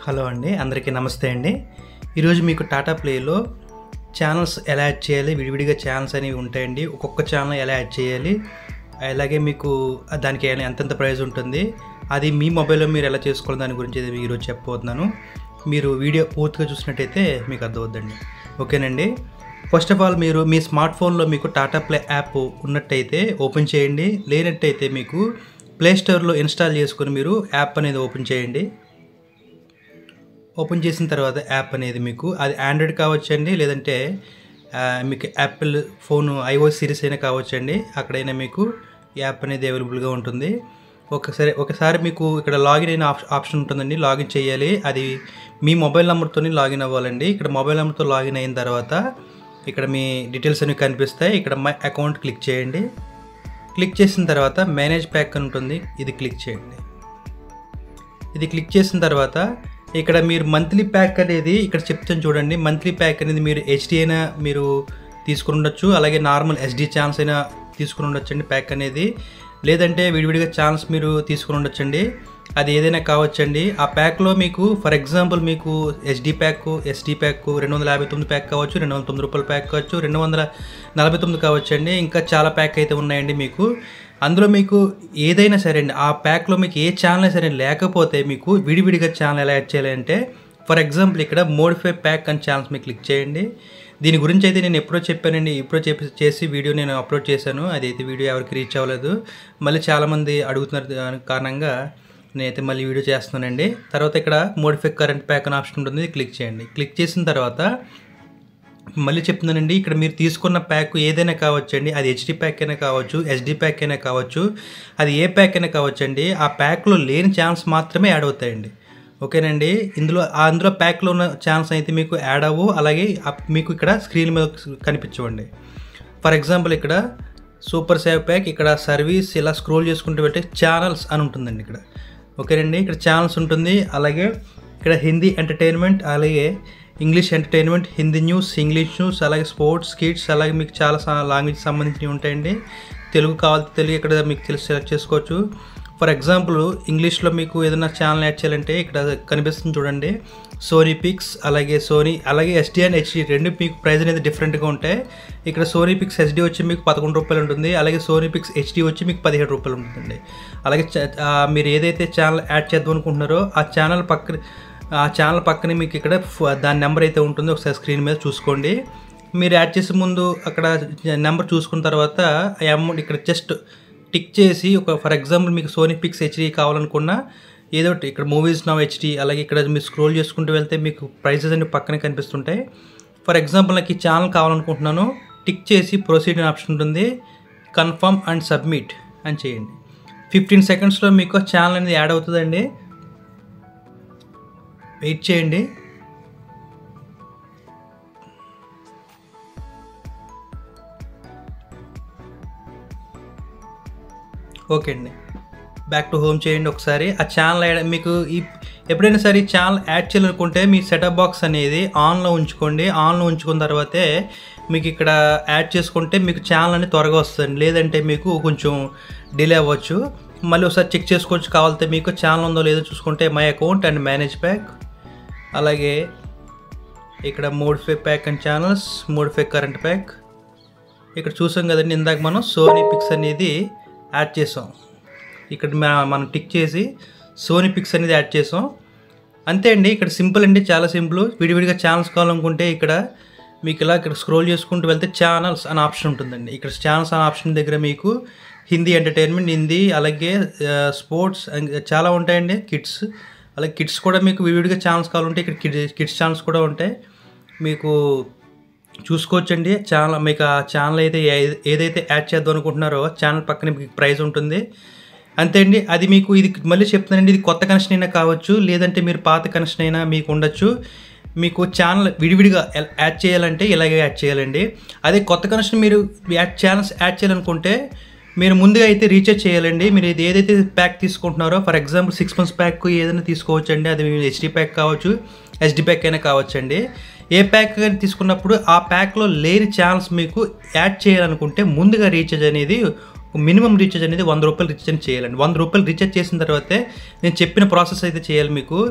hello అండి అందరికీ నమస్తే అండి ఈరోజు మీకు టాటా ప్లేలో ఛానల్స్ ఎలా యాడ్ చేయాలి విడివిడిగా ఛానల్స్ అనేవి ఉంటాయండి ఒక్కొక్క ఛానల్ ఎలా యాడ్ చేయాలి అలాగే మీకు దానికి ఎంతెంత ప్రైస్ ఉంటుంది అది మీ మొబైల్లో మీరు ఎలా చేసుకోవాలి దాని గురించి అయితే ఈరోజు చెప్పబోతున్నాను మీరు వీడియో పూర్తిగా చూసినట్టయితే మీకు అర్థమవుద్దండి ఓకేనండి ఫస్ట్ ఆఫ్ ఆల్ మీరు మీ స్మార్ట్ ఫోన్లో మీకు టాటా ప్లే యాప్ ఉన్నట్టయితే ఓపెన్ చేయండి లేనట్టయితే మీకు ప్లే స్టోర్లో ఇన్స్టాల్ చేసుకొని మీరు యాప్ అనేది ఓపెన్ చేయండి ఓపెన్ చేసిన తర్వాత యాప్ అనేది మీకు అది ఆండ్రాయిడ్ కావచ్చండి లేదంటే ఆ, మీకు యాపిల్ ఫోన్ ఐఓఎస్ సిరీస్ అయినా కావచ్చండి అక్కడైనా మీకు ఈ యాప్ అనేది అవైలబుల్గా ఉంటుంది ఒకసారి ఒకసారి మీకు ఇక్కడ లాగిన్ అయిన ఆప్ ఆప్షన్ ఉంటుందండి లాగిన్ చేయాలి అది మీ మొబైల్ నెంబర్తో లాగిన్ అవ్వాలండి ఇక్కడ మొబైల్ నెంబర్తో లాగిన్ అయిన తర్వాత ఇక్కడ మీ డీటెయిల్స్ అనేవి కనిపిస్తాయి ఇక్కడ మై అకౌంట్ క్లిక్ చేయండి క్లిక్ చేసిన తర్వాత మేనేజ్ ప్యాక్ అని ఉంటుంది ఇది క్లిక్ చేయండి ఇది క్లిక్ చేసిన తర్వాత ఇక్కడ మీరు మంత్లీ ప్యాక్ అనేది ఇక్కడ చెప్తాను చూడండి మంత్లీ ప్యాక్ అనేది మీరు హెచ్డి అయినా మీరు తీసుకుని ఉండొచ్చు అలాగే నార్మల్ ఎస్డి ఛానల్స్ అయినా తీసుకుని ఉండొచ్చండి ప్యాక్ అనేది లేదంటే విడివిడిగా ఛానల్స్ మీరు తీసుకుని ఉండొచ్చండి అది ఏదైనా కావచ్చండి ఆ ప్యాక్లో మీకు ఫర్ ఎగ్జాంపుల్ మీకు ఎస్డి ప్యాక్ ఎస్డి ప్యాక్ రెండు వందల యాభై తొమ్మిది ప్యాక్ కావచ్చు రెండు వందల తొమ్మిది రూపాయల ప్యాక్ కావచ్చు రెండు వందల నలభై తొమ్మిది కావచ్చండి ఇంకా చాలా ప్యాక్ అయితే ఉన్నాయండి మీకు అందులో మీకు ఏదైనా సరే అండి ఆ ప్యాక్లో మీకు ఏ ఛానల్ సరే లేకపోతే మీకు విడివిడిగా ఛానల్ ఎలా యాడ్ చేయాలి అంటే ఫర్ ఎగ్జాంపుల్ ఇక్కడ మోడిఫై ప్యాక్ అని ఛానల్స్ మీరు క్లిక్ చేయండి దీని గురించి అయితే నేను ఎప్పుడో చెప్పానండి ఎప్పుడో చెప్పి చేసి వీడియో నేను అప్లోడ్ చేశాను అదైతే వీడియో ఎవరికి రీచ్ అవ్వలేదు మళ్ళీ చాలామంది అడుగుతున్నారు దాని కారణంగా నేనైతే మళ్ళీ వీడియో చేస్తున్నానండి తర్వాత ఇక్కడ మోడిఫై కరెంట్ ప్యాక్ అని ఆప్షన్ ఉంటుంది ఇది క్లిక్ చేయండి క్లిక్ చేసిన తర్వాత మళ్ళీ చెప్తున్నానండి ఇక్కడ మీరు తీసుకున్న ప్యాక్ ఏదైనా కావచ్చండి అది హెచ్డి ప్యాక్ అయినా కావచ్చు ఎస్డి ప్యాక్ అయినా కావచ్చు అది ఏ ప్యాక్ అయినా కావచ్చండి ఆ ప్యాక్లో లేని ఛాన్స్ మాత్రమే యాడ్ అవుతాయండి ఓకేనండి ఇందులో ఆ అందులో ప్యాక్లో ఉన్న ఛాన్స్ అయితే మీకు యాడ్ అవ్వు అలాగే ఆ- మీకు ఇక్కడ స్క్రీన్ మీద కనిపించవండి ఫర్ ఎగ్జాంపుల్ ఇక్కడ సూపర్ సేవ్ ప్యాక్ ఇక్కడ సర్వీస్ ఇలా స్క్రోల్ చేసుకుంటూ వెళ్తే ఛానల్స్ అని ఉంటుందండి ఇక్కడ ఓకేనండి ఇక్కడ ఛానల్స్ ఉంటుంది అలాగే ఇక్కడ హిందీ ఎంటర్టైన్మెంట్ అలాగే English entertainment Hindi news English news అలాగే స్పోర్ట్స్ కిడ్స్ అలాగే మీకు చాలా లాంగ్వేజ్ సంబంధించినవి ఉంటాయండి తెలుగు కావాలి తెలుగు ఇక్కడ మీకు తెలిసి సెలెక్ట్ చేసుకోవచ్చు ఫర్ ఎగ్జాంపుల్ ఇంగ్లీష్లో మీకు ఏదైనా ఛానల్ యాడ్ చేయాలంటే ఇక్కడ కనిపిస్తుంది చూడండి సోనీ పిక్స్ అలాగే సోనీ అలాగే ఎస్డి అండ్ హెచ్డి రెండు మీకు ప్రైస్ అనేది డిఫరెంట్గా ఉంటాయి ఇక్కడ సోనీ పిక్స్ హెచ్డి వచ్చి మీకు పదకొండు రూపాయలు ఉంటుంది అలాగే సోనీ పిక్స్ హెచ్డి వచ్చి మీకు పదిహేడు రూపాయలు ఉంటుందండి అలాగే చ- ఆ, మీరు ఏదైతే ఛానల్ యాడ్ చేద్దాం అనుకుంటున్నారో ఆ ఛానల్ పక్కన ఆ ఛానల్ పక్కనే మీకు ఇక్కడ ఫ- దాని నెంబర్ అయితే ఉంటుందో ఒకసారి స్క్రీన్ మీద చూసుకోండి మీరు యాడ్ చేసే ముందు అక్కడ నెంబర్ చూసుకున్న తర్వాత ఆ అమౌంట్ ఇక్కడ జస్ట్ టిక్ చేసి ఒక ఫర్ ఎగ్జాంపుల్ మీకు సోనీ పిక్స్ హెచ్డి కావాలనుకున్నా ఏదో ఒకటి ఇక్కడ మూవీస్ నవ్ హెచ్డి అలాగే ఇక్కడ మీరు స్క్రోల్ చేసుకుంటూ వెళ్తే మీకు ప్రైసెస్ అన్ని పక్కనే కనిపిస్తుంటాయి ఫర్ ఎగ్జాంపుల్ నాకు ఈ ఛానల్ కావాలనుకుంటున్నాను టిక్ చేసి ప్రొసీడ్ అనే ఆప్షన్ ఉంటుంది కన్ఫర్మ్ అండ్ సబ్మిట్ అని చేయండి ఫిఫ్టీన్ సెకండ్స్లో మీకు ఛానల్ అనేది యాడ్ అవుతుందండి వెయిట్ చేయండి ఓకే అండి బ్యాక్ టు హోమ్ చేయండి ఒకసారి ఆ ఛానల్ యాడ్ మీకు ఈ ఎప్పుడైనా సరే ఈ ఛానల్ యాడ్ చేయాలనుకుంటే మీ సెటప్ బాక్స్ అనేది ఆన్లో ఉంచుకోండి ఆన్లో ఉంచుకున్న తర్వాతే మీకు ఇక్కడ యాడ్ చేసుకుంటే మీకు ఛానల్ అనేది త్వరగా వస్తుంది లేదంటే మీకు కొంచెం డిలే అవ్వచ్చు మళ్ళీ ఒకసారి చెక్ చేసుకోవచ్చు కావాలంటే మీకు ఛానల్ ఉందో లేదో చూసుకుంటే my account and manage pack అలాగే ఇక్కడ modify pack and channels modify current pack ఇక్కడ చూసాం కదండి ఇందాక మనం సోనీ పిక్స్ అనేది యాడ్ చేసాం ఇక్కడ మ- మనం టిక్ చేసి సోనీ పిక్స్ అనేది యాడ్ చేసాం అంతే అండి ఇక్కడ సింపుల్ అండి చాలా సింపుల్ విడివిడిగా ఛానల్స్ కావాలనుకుంటే ఇక్కడ మీకు ఇలా ఇక్కడ స్క్రోల్ చేసుకుంటూ వెళ్తే ఛానల్స్ అనే ఆప్షన్ ఉంటుందండి ఇక్కడ ఛానల్స్ అనే ఆప్షన్ దగ్గర మీకు హిందీ ఎంటర్టైన్మెంట్ హిందీ అలాగే స్పోర్ట్స్ చాలా ఉంటాయండి కిడ్స్ అలాగే కిడ్స్ కూడా మీకు విడివిడిగా ఛానల్స్ కావాలంటే ఇక్కడ కిడ్స్ కిడ్స్ ఛానల్స్ కూడా ఉంటాయి మీకు చూసుకోవచ్చండి ఛానల్ మీకు ఆ ఛానల్ అయితే ఏ- ఏదైతే యాడ్ చేద్దాం అనుకుంటున్నారో ఛానల్ పక్కన మీకు ప్రైస్ ఉంటుంది అంతే అండి అది మీకు ఇది మళ్ళీ చెప్తానండి ఇది కొత్త కనెక్షన్ అయినా కావచ్చు లేదంటే మీరు పాత కనెక్షన్ అయినా మీకు ఉండొచ్చు మీకు ఛానల్ విడివిడిగా ఎల్- యాడ్ చేయాలంటే ఇలాగే యాడ్ చేయాలండి అదే కొత్త కనెక్షన్ మీరు యాడ్ ఛానల్స్ యాడ్ చేయాలనుకుంటే మీరు ముందుగా అయితే రీఛార్జ్ చేయాలండి మీరు ఇది ఏదైతే ప్యాక్ తీసుకుంటున్నారో for example six months pack ఏదైనా తీసుకోవచ్చండి అది హెచ్డి ప్యాక్ కావచ్చు ఎస్డి ప్యాక్ అయినా కావచ్చండి ఏ ప్యాక్ కానీ తీసుకున్నప్పుడు ఆ ప్యాక్లో లేని ఛానల్స్ మీకు యాడ్ చేయాలనుకుంటే ముందుగా రీఛార్జ్ అనేది మినిమం రీఛార్జ్ అనేది వంద రూపాయలు రీఛార్జ్ చేయాలండి వంద రూపాయలు రీఛార్జ్ చేసిన తర్వాతే నేను చెప్పిన ప్రాసెస్ అయితే చేయాలి మీకు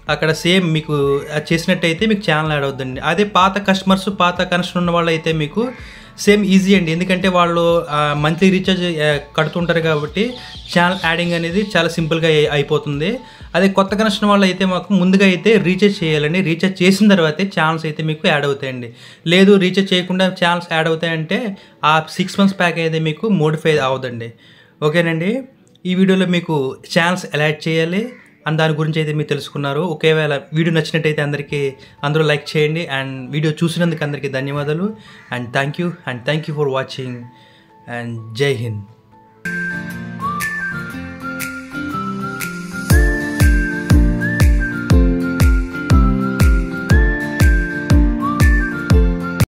అక్కడ సేమ్ మీకు అది చేసినట్టయితే మీకు ఛానల్ యాడ్ అవుతుందండి అదే పాత కస్టమర్స్ పాత కనెక్షన్ ఉన్న వాళ్ళు అయితే మీకు సేమ్ ఈజీ అండి ఎందుకంటే వాళ్ళు మంత్లీ రీఛార్జ్ కడుతుంటారు కాబట్టి ఛానల్ యాడింగ్ అనేది చాలా సింపుల్గా అయి- అయిపోతుంది అదే కొత్త కనెక్షన్ వాళ్ళు అయితే మాకు ముందుగా అయితే రీఛార్జ్ చేయాలండి రీఛార్జ్ చేసిన తర్వాతే ఛానల్స్ అయితే మీకు యాడ్ అవుతాయండి లేదు రీఛార్జ్ చేయకుండా ఛానల్స్ యాడ్ అవుతాయంటే ఆ సిక్స్ మంత్స్ ప్యాక్ అయితే మీకు మోడిఫై అవ్వదండి ఓకేనండి ఈ వీడియోలో మీకు ఛానల్స్ ఎలా యాడ్ చేయాలి అని దాని గురించి అయితే మీరు తెలుసుకున్నారు ఒకవేళ వీడియో నచ్చినట్టయితే అందరికీ అందరూ లైక్ చేయండి అండ్ వీడియో చూసినందుకు అందరికీ ధన్యవాదాలు and thank you and thank you for watching and Jai Hind